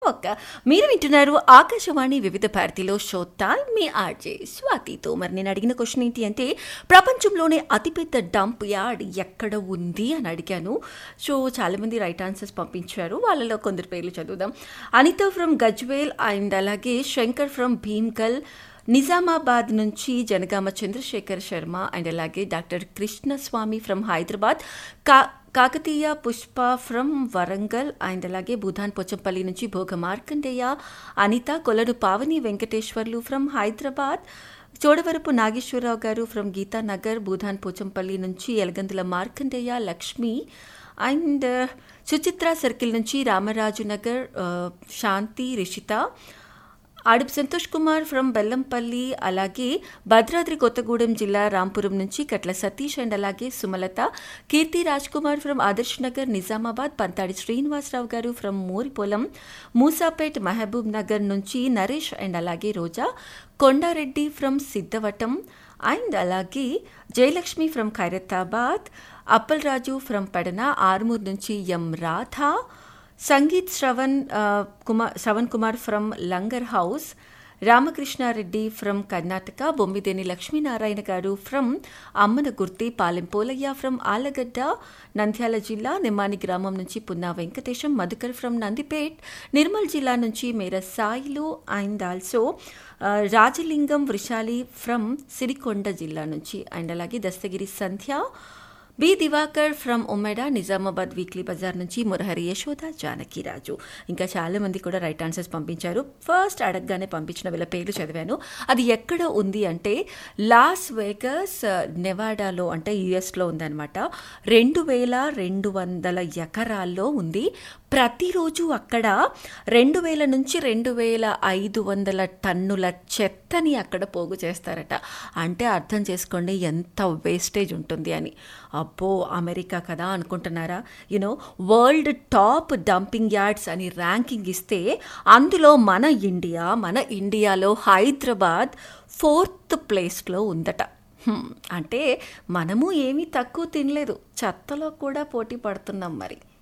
ఒక్క మీరు వింటున్నారు ఆకాశవాణి వివిధ భారతిలో షో టైం మీ ఆర్జే స్వాతితో మరి నేను అడిగిన క్వశ్చన్ ఏంటి అంటే ప్రపంచంలోనే అతిపెద్ద డంప్ యార్డ్ ఎక్కడ ఉంది అని అడిగాను సో చాలామంది రైట్ ఆన్సర్స్ పంపించారు వాళ్ళలో కొందరు పేర్లు చదువుదాం అనిత ఫ్రమ్ గజ్వేల్ అండ్ అలాగే శంకర్ ఫ్రమ్ భీమ్గల్ నిజామాబాద్ నుంచి జనగామ చంద్రశేఖర్ శర్మ అండ్ అలాగే డాక్టర్ కృష్ణస్వామి ఫ్రమ్ హైదరాబాద్ కా కాకతీయ పుష్ప ఫ్రమ్ వరంగల్ అండ్ అలాగే భూధాన్ పోచంపల్లి నుంచి భోగ మార్కండేయ అనిత కొలను పావని వెంకటేశ్వర్లు ఫ్రమ్ హైదరాబాద్ చోడవరపు నాగేశ్వరరావు గారు ఫ్రమ్ గీతానగర్ భూధాన్ పోచంపల్లి నుంచి ఎలగందుల మార్కండేయ లక్ష్మి అండ్ సుచిత్ర సర్కిల్ నుంచి రామరాజు నగర్ ఆ, శాంతి రిషిత ఆడుపు సంతోష్ కుమార్ ఫ్రమ్ బెల్లంపల్లి అలాగే భద్రాద్రి కొత్తగూడెం జిల్లా రాంపురం నుంచి కట్ల సతీష్ అండ్ అలాగే సుమలత కీర్తి రాజ్ కుమార్ ఫ్రమ్ ఆదర్శ్ నగర్ నిజామాబాద్ పంతాడి శ్రీనివాసరావు గారు ఫ్రమ్ మోరిపొలం మూసాపేట్ మహబూబ్ నగర్ నుంచి నరేష్ అండ్ అలాగే రోజా కొండారెడ్డి ఫ్రమ్ సిద్ధవటం అండ్ అలాగే జయలక్ష్మి ఫ్రమ్ ఖైరతాబాద్ అప్పల్ రాజు ఫ్రమ్ పడన ఆర్మూర్ నుంచి ఎం రాధా సంగీత్ శ్రవణ్ ఆ, Kumar Shravan Kumar from Langar house Ramakrishnareddy from Karnataka Bommideni Lakshminarayana garu from Ammana Gurthi Palem Polaiah from Allagadda Nandyal జిల్లా నిమ్మాని గ్రామం నుంచి పున్నా వెంకటేశం మధుకర్ ఫ్రమ్ నందిపేట్ నిర్మల్ జిల్లా నుంచి Mera Sailu and also Rajalingam Vrushali from Sirikonda జిల్లా నుంచి అండ్ అలాగే Dastagiri Sandhya B Diwakar from Umeda Nizamabad weekly బజార్ నుంచి మురహరి యశోద జానకిరాజు ఇంకా చాలా మంది కూడా రైట్ ఆన్సర్స్ పంపించారు ఫస్ట్ అడగగానే పంపించిన వీళ్ళ పేర్లు చదివాను అది ఎక్కడ ఉంది అంటే లాస్ వేగస్ నెవాడాలో అంటే యుఎస్లో ఉందన్నమాట రెండు వేల రెండు వందల ఎకరాల్లో ఉంది ప్రతిరోజు అక్కడ రెండు వేల నుంచి రెండు వేల ఐదు వందల టన్నుల చెత్తని అక్కడ పోగు చేస్తారట అంటే అర్థం చేసుకోండి ఎంత వేస్టేజ్ ఉంటుంది అని అబ్బో అమెరికా కదా అనుకుంటున్నారా you know world top dumping yards అని ర్యాంకింగ్ ఇస్తే అందులో మన ఇండియా మన ఇండియాలో హైదరాబాద్ ఫోర్త్ ప్లేస్లో ఉందట హ్మ్, అంటే మనము ఏమీ తక్కువ తినలేదు చెత్తలో కూడా పోటీ పడుతున్నాం మరి